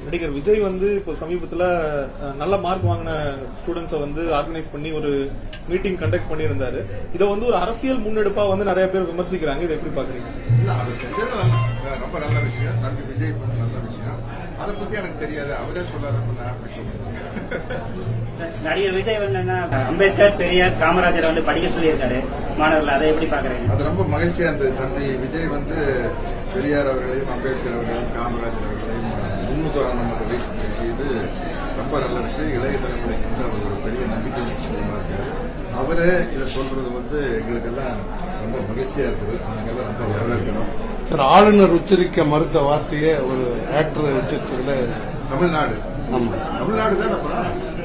நடிகர் விஜய் வந்து இப்போ சமீபத்துல அஹ், நல்ல மார்க் வாங்கின ஸ்டூடெண்ட்ஸை வந்து ஆர்கனைஸ் பண்ணி ஒரு மீட்டிங் கண்டக்ட் பண்ணியிருந்தாரு இதை வந்து ஒரு அரசியல் முன்னெடுப்பா வந்து நிறைய பேர் விமர்சிக்கிறாங்க இதை எப்படி பாக்குறீங்க சார் இல்ல அவர் செஞ்சது நல்ல- ரொம்ப நல்ல விஷயம் தம்பி விஜய் பண்ண நல்ல விஷயம் அதை பத்தி எனக்கு தெரியாது அவரே சொல்லாதப்ப நான் எப்படி சொல்றேன் நடிகர் விஜய் வந்து என்ன அம்பேத்கர் பெரியார் காமராஜர் வந்து படிக்க சொல்லியிருக்காரு மாணவர்கள் அதை எப்படி பாக்குறீங்க அது ரொம்ப மகிழ்ச்சியா இருந்தது தம்பி விஜய் வந்து பெரியார் அவர்களையும் அம்பேத்கர் அவர்களையும் காமராஜர் அவர்களையும் முன்னுதாரணமாக வைத்து பேசியது ரொம்ப நல்ல விஷயம் இளைய தலைமுறைக்கு வந்து அவர் ஒரு பெரிய நம்பிக்கை விஷயமா இருக்காரு அவரே இதை சொல்றது வந்து எங்களுக்கெல்லாம் ரொம்ப மகிழ்ச்சியா இருக்குது நாங்கெல்லாம் ரொம்ப வரவேற்கிறோம் சார் ஆளுநர் உச்சரிக்க மறுத்த வார்த்தையை ஒரு ஆக்டர் உச்சரிச்சதுல தமிழ்நாடு ஆமா தமிழ்நாடு தான் அப்புறம்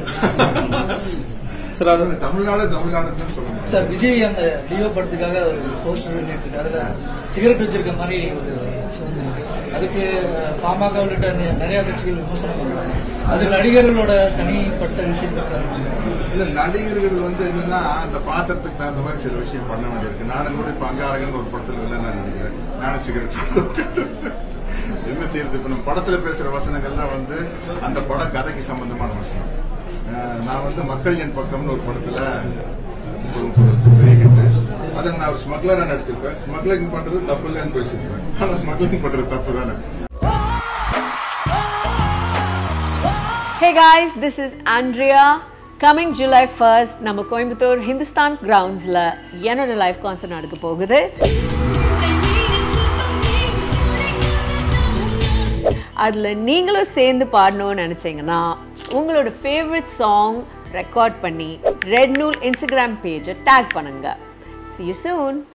சார் அது தமிழ்நாடு தமிழ்நாடு தான் சொல்லணும் சார் விஜய் அந்த லியோ படத்துக்காக ஒரு போஸ்டர் வெளியிட்டு அதுல சிகரெட் வச்சிருக்க மாதிரி ஒரு song இருக்கு. அதுக்கு அஹ், பாமக உள்ளிட்ட நி- நிறைய கட்சிகள் விமர்சனம் பண்றாங்க அது நடிகர்களோட தனிப்பட்ட விஷயத்துக்காக இல்ல நடிகர்கள் வந்து என்னன்னா அந்த பாத்திரத்துக்கு தகுந்த மாதிரி சில விஷயம் பண்ண வேண்டியிருக்கு நானும் கூட இப்ப அங்காரங்கன்னு ஒரு படத்துல இல்லை நான் நினைக்கிறேன் நானும் சிகரெட் என்ன செய்யறது இப்ப நம்ம படத்துல பேசுற வசனங்கள்லாம் வந்து அந்த படம் கதைக்கு சம்பந்தமான வசனம் அஹ் நான் வந்து மக்கள் என் பக்கம்னு ஒரு படத்துல ஒரு ஒரு பெரிய hit. அதை நான் ஒரு ஸ்மக்லரா நடிச்சிருப்பேன் ஸ்மக்லிங் பண்றது தப்பு இல்லைன்னு பேசியிருப்பேன் ஆனா ஸ்மக்லிங் பண்றது தப்பு தானே Hey guys, this is Andrea. Coming July 1st, நம்ம கோயம்புத்தூர் ஹிந்துஸ்தான் கிரவுண்ட்ஸில் என்னோட லைவ் கான்சர்ட் நடக்க போகுது அதில் நீங்களும் சேர்ந்து பாடணும்னு நினச்சிங்கன்னா உங்களோட ஃபேவரட் சாங் ரெக்கார்ட் பண்ணி ரெட் நூல் இன்ஸ்டாகிராம் பேஜை டேக் பண்ணுங்க See you soon.